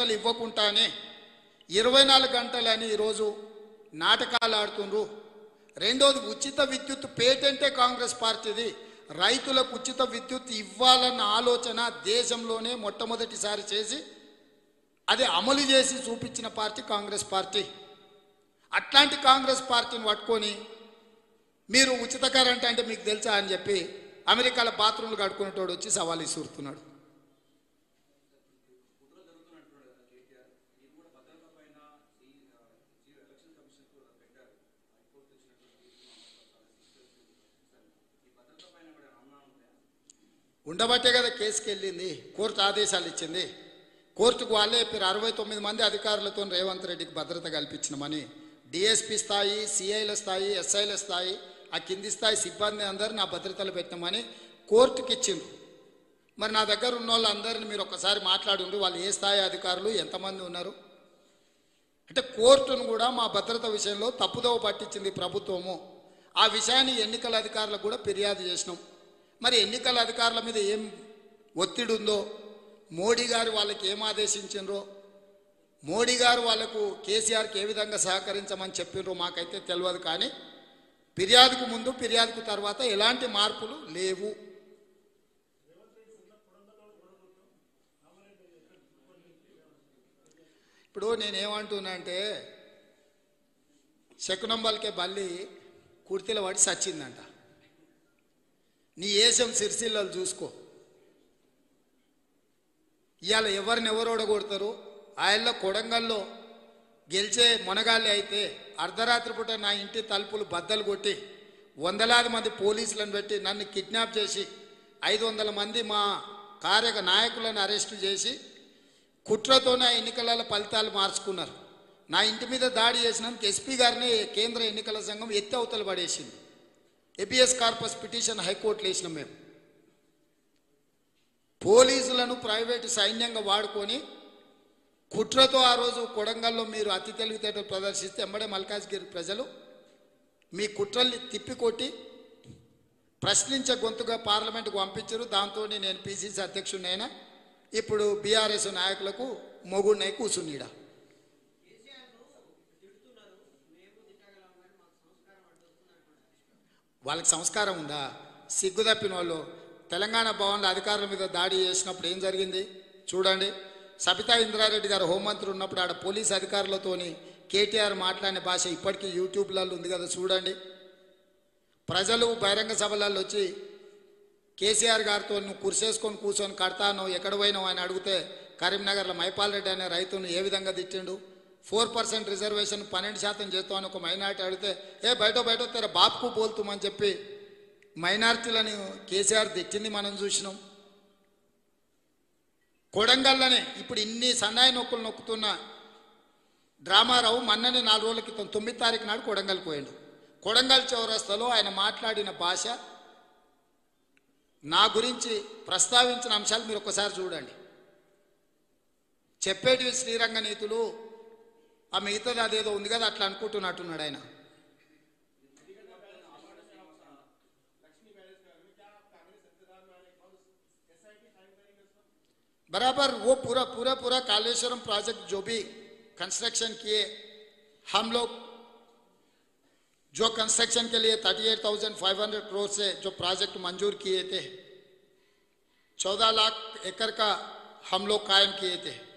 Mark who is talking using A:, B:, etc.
A: గంటలు ఇవ్వకుండానే ఇరవై నాలుగు గంటలని ఈరోజు నాటకాలు ఆడుతుండ్రు రెండోది ఉచిత విద్యుత్ పేటెంటే కాంగ్రెస్ పార్టీది రైతులకు ఉచిత విద్యుత్ ఇవ్వాలన్న ఆలోచన దేశంలోనే మొట్టమొదటిసారి చేసి అది అమలు చేసి చూపించిన పార్టీ కాంగ్రెస్ పార్టీ అట్లాంటి కాంగ్రెస్ పార్టీని పట్టుకొని మీరు ఉచిత కరెంట్ అంటే మీకు తెలుసా అని చెప్పి అమెరికాలో బాత్రూమ్లు కడుకునేటోడు వచ్చి సవాల్ ఇసురుతున్నాడు ఉండబట్టే కదా కేసుకి వెళ్ళింది కోర్టు ఆదేశాలు ఇచ్చింది కోర్టుకు వాళ్ళే చెప్పారు అరవై తొమ్మిది మంది అధికారులతో రేవంత్ రెడ్డికి భద్రత కల్పించినామని డిఎస్పీ స్థాయి సిఐల స్థాయి ఎస్ఐల స్థాయి ఆ కింది స్థాయి సిబ్బంది అందరు నా భద్రతలు పెట్టినామని కోర్టుకి ఇచ్చిండ్రు మరి నా దగ్గర ఉన్న వాళ్ళందరిని మీరు ఒక్కసారి మాట్లాడుండ్రు వాళ్ళు ఏ స్థాయి అధికారులు ఎంతమంది ఉన్నారు అంటే కోర్టును కూడా మా భద్రత విషయంలో తప్పుదోవ పట్టించింది ప్రభుత్వము ఆ విషయాన్ని ఎన్నికల అధికారులకు కూడా ఫిర్యాదు చేసినాం మరి ఎన్నికల అధికారుల మీద ఏం ఒత్తిడి ఉందో మోడీ గారు వాళ్ళకి ఏం ఆదేశించిండ్రో మోడీ గారు వాళ్ళకు కేసీఆర్కి ఏ విధంగా సహకరించమని చెప్పిండ్రో మాకైతే తెలియదు కానీ ఫిర్యాదుకు ముందు ఫిర్యాదుకు తర్వాత ఎలాంటి మార్పులు లేవు ఇప్పుడు నేనేమంటున్నా అంటే శకునంబల్కే బల్లి కుర్తిలో పడి సచ్చిందంట నీ ఏసం సిరిసిల్లలు చూసుకో ఇవాళ ఎవరిని ఎవరు ఓడగొడతారు ఆయల్లో కొడంగల్లో గెలిచే మొనగాలి అయితే అర్ధరాత్రి పూట నా ఇంటి తలుపులు బద్దలు కొట్టి వందలాది మంది పోలీసులను పెట్టి నన్ను కిడ్నాప్ చేసి ఐదు వందల మంది మా కార్య నాయకులను అరెస్టు చేసి కుట్రతోనే ఆ ఎన్నికల ఫలితాలు మార్చుకున్నారు నా ఇంటి మీద దాడి చేసినందుకు ఎస్పీ గారిని కేంద్ర ఎన్నికల సంఘం ఎత్తి అవతల పడేసింది ఏబిఎస్ కార్పస్ పిటిషన్ హైకోర్టులో వేసినాం మేము పోలీసులను ప్రైవేటు సైన్యంగా వాడుకొని కుట్రతో ఆ రోజు కొడంగల్లో మీరు అతి తెలివితేటలు ప్రదర్శిస్తే ఎంబడే మల్కాజ్గిరి ప్రజలు మీ కుట్రల్ని తిప్పికొట్టి ప్రశ్నించే గొంతుగా పార్లమెంటుకు పంపించారు దాంతో నేను పిసిసి అధ్యక్షుడినైనా ఇప్పుడు బీఆర్ఎస్ నాయకులకు మొగుడినై కూర్చున్నీడ వాళ్ళకి సంస్కారం ఉందా సిగ్గు తప్పిన వాళ్ళు తెలంగాణ భవన్లో అధికారుల మీద దాడి చేసినప్పుడు ఏం జరిగింది చూడండి సబితా ఇంద్రారెడ్డి గారు హోంమంత్రి ఉన్నప్పుడు ఆడ పోలీస్ అధికారులతోని కేటీఆర్ మాట్లాడిన భాష ఇప్పటికీ యూట్యూబ్లలో ఉంది కదా చూడండి ప్రజలు బహిరంగ సభలలో వచ్చి కేసీఆర్ గారితో నువ్వు కుర్చేసుకొని కూర్చొని కడతాను ఎక్కడ పోయినావు అని అడిగితే కరీంనగర్లో మైపాల్ రెడ్డి అనే రైతును ఏ విధంగా తిట్టిండు ఫోర్ పర్సెంట్ రిజర్వేషన్ పన్నెండు శాతం చేస్తామని ఒక మైనార్టీ అడిగితే ఏ బయట బయట తెర బాపుకు పోల్తుమని చెప్పి మైనార్టీలను కేసీఆర్ తిట్టింది మనం చూసినాం కొడంగల్లోనే ఇప్పుడు ఇన్ని సన్నాయి నొక్కులు నొక్కుతున్న డ్రామారావు మన్నని నాలుగు రోజుల క్రితం తొమ్మిది తారీఖు నాడు కొడంగల్ పోయాడు కొడంగల్ చౌరస్తాలో ఆయన మాట్లాడిన భాష నా గురించి ప్రస్తావించిన అంశాలు మీరు ఒకసారి చూడండి చెప్పేటివి శ్రీరంగ నీతులు ఆ మిగతాది అదేదో ఉంది కదా అట్లా అనుకుంటున్నట్టున్నాడు ఆయన बराबर वो पूरा पूरा पूरा कालेश्वरम प्रोजेक्ट जो भी कंस्ट्रक्शन किए हम लोग जो कंस्ट्रक्शन के लिए thirty eight thousand five hundred crore से जो प्रोजेक्ट मंजूर किए थे चौदह लाख एकड़ का हम लोग कायम किए थे